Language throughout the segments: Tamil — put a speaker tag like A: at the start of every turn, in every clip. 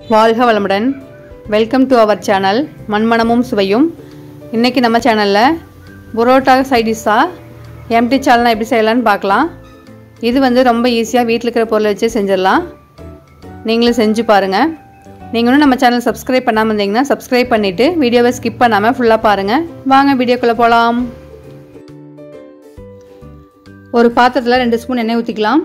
A: வாழ்க வளமுடன் வெல்கம் டு அவர் சேனல் மண்மணமும் சுவையும் இன்றைக்கி நம்ம சேனலில் புரோட்டா சைடிஷாக எம்டி சால்னா எப்படி செய்யலான்னு பார்க்கலாம் இது வந்து ரொம்ப ஈஸியாக வீட்டில் இருக்கிற பொருளை வச்சு செஞ்சிடலாம் நீங்களும் செஞ்சு பாருங்கள் நீங்களும் நம்ம சேனல் சப்ஸ்கிரைப் பண்ணாமல் இருந்தீங்கன்னா சப்ஸ்கிரைப் பண்ணிவிட்டு வீடியோவை ஸ்கிப் பண்ணாமல் ஃபுல்லாக பாருங்கள் வாங்க வீடியோக்குள்ளே போகலாம் ஒரு பாத்திரத்தில் ரெண்டு ஸ்பூன் எண்ணெய் ஊற்றிக்கலாம்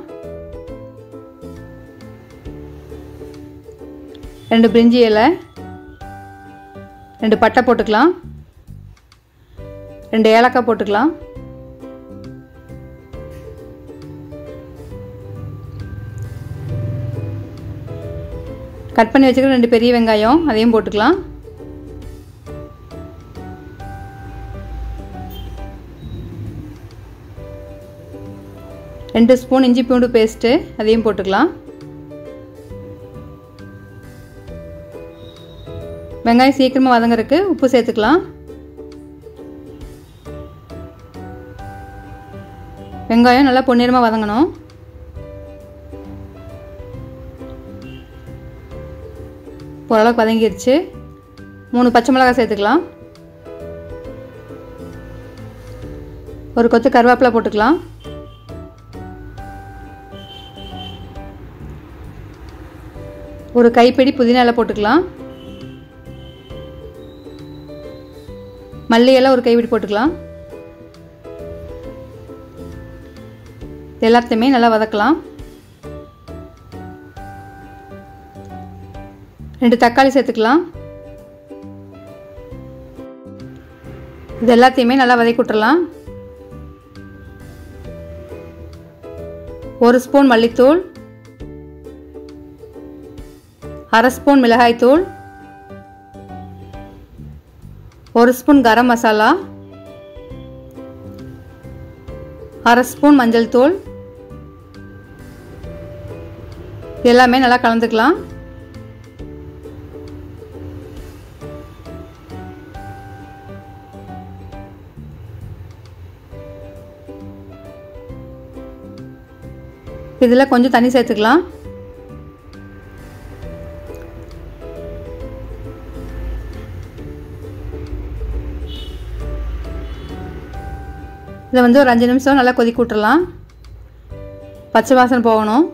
A: ரெண்டு பிரிஞ்சி இலை ரெண்டு பட்டை போட்டுக்கலாம் ரெண்டு ஏலக்காய் போட்டுக்கலாம் கட் பண்ணி வச்சுக்கிற ரெண்டு பெரிய வெங்காயம் அதையும் போட்டுக்கலாம் ரெண்டு ஸ்பூன் இஞ்சி பூண்டு பேஸ்ட்டு அதையும் போட்டுக்கலாம் வெங்காயம் சீக்கிரமாக வதங்குறதுக்கு உப்பு சேர்த்துக்கலாம் வெங்காயம் நல்லா பொன்னிறமாக வதங்கணும் ஓரளவுக்கு வதங்கிருச்சு மூணு பச்சை மிளகாய் சேர்த்துக்கலாம் ஒரு கொத்து கருவேப்பிலை போட்டுக்கலாம் ஒரு கைப்பிடி புதினா இலை போட்டுக்கலாம் மல்லி எல்லாம் ஒரு கைப்பிடி போட்டுக்கலாம் எல்லாத்தையுமே நல்லா வதக்கலாம் ரெண்டு தக்காளி சேர்த்துக்கலாம் இது எல்லாத்தையுமே நல்லா வதக்கி விட்டுறலாம் ஒரு ஸ்பூன் மல்லித்தூள் அரை ஸ்பூன் மிளகாய்த்தூள் ஒரு ஸ்பூன் கரம் மசாலா அரை ஸ்பூன் மஞ்சள் தூள் எல்லாமே நல்லா கலந்துக்கலாம் இதில் கொஞ்சம் தண்ணி சேர்த்துக்கலாம் இதை வந்து ஒரு அஞ்சு நிமிஷம் நல்லா கொதிக்க விட்டுறலாம் பச்சை வாசனை போகணும்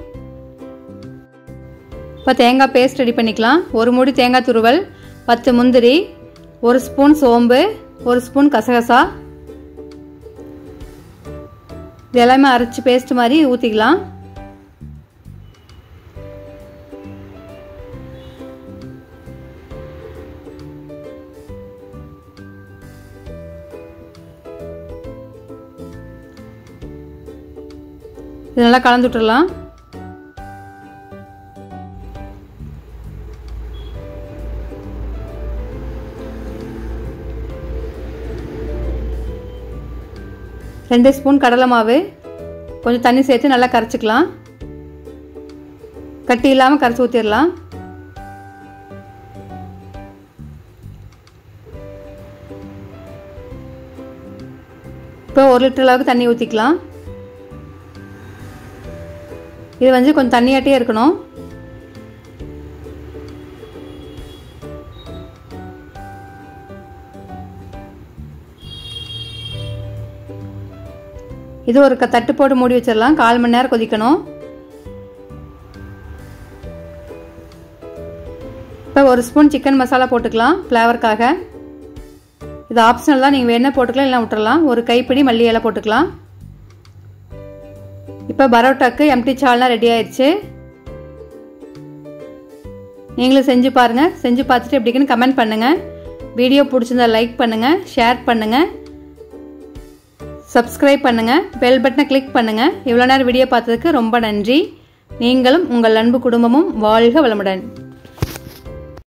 A: இப்போ தேங்காய் பேஸ்ட் ரெடி பண்ணிக்கலாம் ஒரு மூடி தேங்காய் துருவல் பத்து முந்திரி ஒரு ஸ்பூன் சோம்பு ஒரு ஸ்பூன் கசகசா இது எல்லாமே அரைச்சி பேஸ்ட் மாதிரி ஊற்றிக்கலாம் இது நல்லா கலந்து விட்டுறலாம் ரெண்டு ஸ்பூன் கடலை மாவு கொஞ்சம் தண்ணி சேர்த்து நல்லா கரைச்சிக்கலாம் கட்டி இல்லாமல் கரைச்சி ஊற்றிடலாம் இப்போ ஒரு லிட்டர் அளவுக்கு தண்ணி ஊற்றிக்கலாம் இது வந்து கொஞ்சம் தண்ணியாட்டே இருக்கணும் இது ஒரு தட்டு போட்டு மூடி வச்சிடலாம் கால் மணி நேரம் கொதிக்கணும் இப்போ ஒரு ஸ்பூன் சிக்கன் மசாலா போட்டுக்கலாம் ஃப்ளேவருக்காக இது ஆப்ஷனல் தான் நீங்கள் வேணால் போட்டுக்கலாம் இல்லை விட்டுறலாம் ஒரு கைப்பிடி மல்லி இலை போட்டுக்கலாம் இப்போ பரோட்டாக்கு எம்டி சால்னா ரெடி ஆயிடுச்சு நீங்களும் செஞ்சு பாருங்கள் செஞ்சு பார்த்துட்டு எப்படிக்குன்னு கமெண்ட் பண்ணுங்கள் வீடியோ பிடிச்சிருந்தா லைக் பண்ணுங்கள் ஷேர் பண்ணுங்கள் சப்ஸ்கிரைப் பண்ணுங்கள் பெல் பட்டனை கிளிக் பண்ணுங்கள் இவ்வளோ நேரம் வீடியோ பார்த்ததுக்கு ரொம்ப நன்றி நீங்களும் உங்கள் அன்பு குடும்பமும் வாழ்க வளமுடன்